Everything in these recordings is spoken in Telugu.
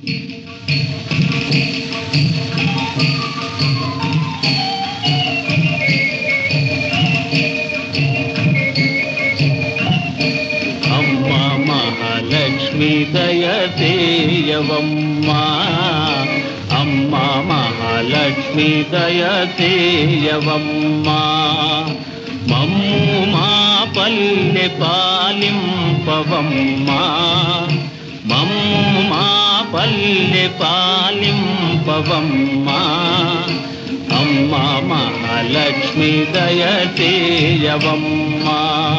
అమ్మ మహాలక్ష్మి దయచేయవమ్మా అమ్మ మహాలక్ష్మి దయచేయవమ్మా మమ్ము మా పల్లె పాలింపవమ్మా మమ్ము మా పల్లె పాలింపవమ్మా అమ్మ మహాలక్ష్మి దయచేయవమ్మా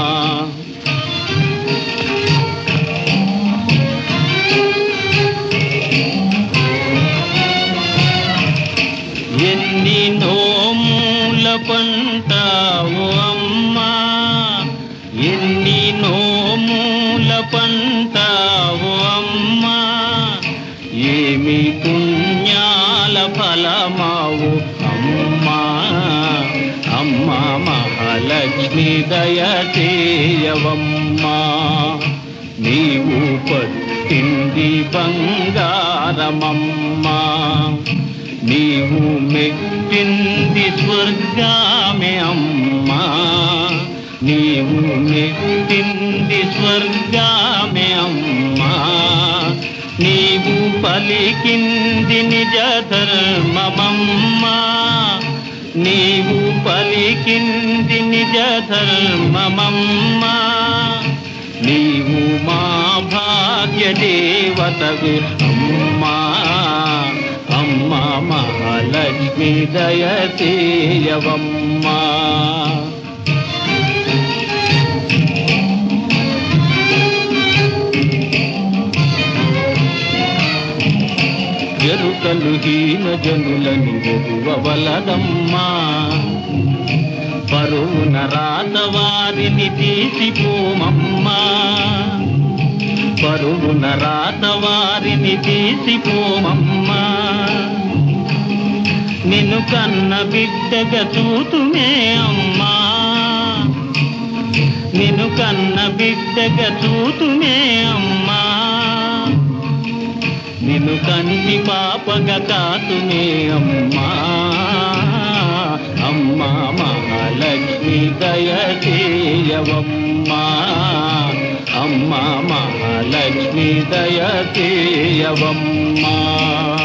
ఎన్ని నోముల పంటావు అమ్మా ఎన్ని నోముల పంటావు అమ్మా ఏమి పుణ్యాల ఫలమావు అమ్మా అమ్మా మహాలక్ష్మి దయచేయవమ్మా నీవు పట్టింది బంగారమమ్మా నీవు మెట్టింది స్వర్గామే అమ్మా నీవు మెట్టింది స్వర్గామే అమ్మా నీవు పలికింది నిజ ధర్మమమ్మా నీవు పలికింది నిజ ధర్మమమ్మా నీవు మా భాగ్య దేవతవి అమ్మా అమ్మా మహాలక్ష్మి దయచేయవమ్మా ఎరుకలు హీన జనులని ఎరువవలదమ్మా పరువున రాత వారిని తీసిపోమమ్మా పరువున రాత వారిని తీసిపోమమ్మా నిన్ను కన్న బిడ్డగా చూతుమే అమ్మా నిన్ను కన్న బిడ్డగా చూతుమే అమ్మా నిన్ను కంటి పాపగా కాతునే అమ్మా అమ్మా మహాలక్ష్మి దయచేయవమ్మా అమ్మా మహాలక్ష్మి దయచేయవమ్మా